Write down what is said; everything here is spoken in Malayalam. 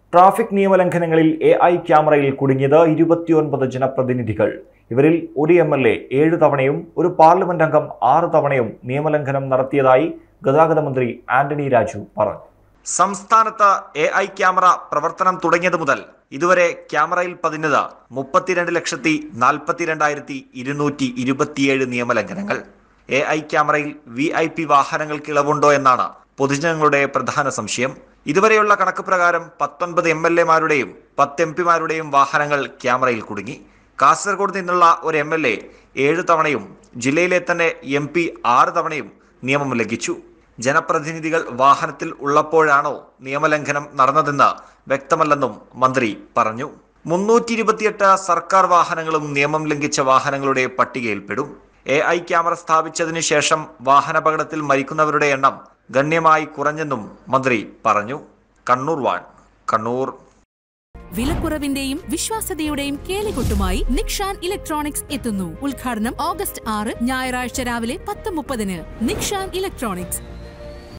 ട്രാഫിക് നിയമലംഘനങ്ങളിൽ എ ഐ ക്യാമറയിൽ കുടുങ്ങിയത് ഇരുപത്തിയൊൻപത് ജനപ്രതിനിധികൾ ഇവരിൽ ഒരു എം എൽ എ ഏഴ് തവണയും ഒരു പാർലമെന്റ് അംഗം ആറ് തവണയും നിയമലംഘനം നടത്തിയതായി ഗതാഗത മന്ത്രി ആന്റണി രാജു പറഞ്ഞു സംസ്ഥാനത്ത് എ ഐ ക്യാമറ പ്രവർത്തനം തുടങ്ങിയത് മുതൽ ഇതുവരെ ക്യാമറയിൽ പതിഞ്ഞത് മുപ്പത്തിരണ്ട് ലക്ഷത്തി നാൽപ്പത്തിരണ്ടായിരത്തി ഇരുന്നൂറ്റി ഇരുപത്തിയേഴ് നിയമലംഘനങ്ങൾ എ ഐ ക്യാമറയിൽ വി ഐ പി വാഹനങ്ങൾക്ക് ഇളവുണ്ടോ എന്നാണ് പൊതുജനങ്ങളുടെ പ്രധാന സംശയം ഇതുവരെയുള്ള കണക്ക് പ്രകാരം പത്തൊൻപത് എം എൽ എമാരുടെയും പത്ത് എം പിമാരുടെയും വാഹനങ്ങൾ ക്യാമറയിൽ കുടുങ്ങി കാസർഗോഡ് നിന്നുള്ള ഒരു എം എൽ എ ഏഴ് തവണയും ജില്ലയിലെ തന്നെ എം പി ആറ് തവണയും നിയമം ലംഘിച്ചു ജനപ്രതിനിധികൾ വാഹനത്തിൽ ഉള്ളപ്പോഴാണോ നിയമലംഘനം നടന്നതെന്ന് വ്യക്തമല്ലെന്നും മന്ത്രി പറഞ്ഞു മുന്നൂറ്റി ഇരുപത്തിയെട്ട് സർക്കാർ വാഹനങ്ങളും നിയമം ലംഘിച്ച വാഹനങ്ങളുടെ പട്ടികയിൽപ്പെടും എ ഐ ക്യാമറ സ്ഥാപിച്ചതിനു ശേഷം വാഹനാപകടത്തിൽ മരിക്കുന്നവരുടെ എണ്ണം ഗണ്യമായി കുറഞ്ഞെന്നും മന്ത്രി പറഞ്ഞു കണ്ണൂർ വാൺ കണ്ണൂർ വിലക്കുറവിന്റെയും വിശ്വാസ്യതയുടെയും കേളികൊട്ടുമായി നിക്ഷാൻ ഇലക്ട്രോണിക്സ് എത്തുന്നു ഉദ്ഘാടനം ഓഗസ്റ്റ് ആറ് ഞായറാഴ്ച രാവിലെ പത്ത് മുപ്പതിന് നിക്ഷാൻ ഇലക്ട്രോണിക്സ്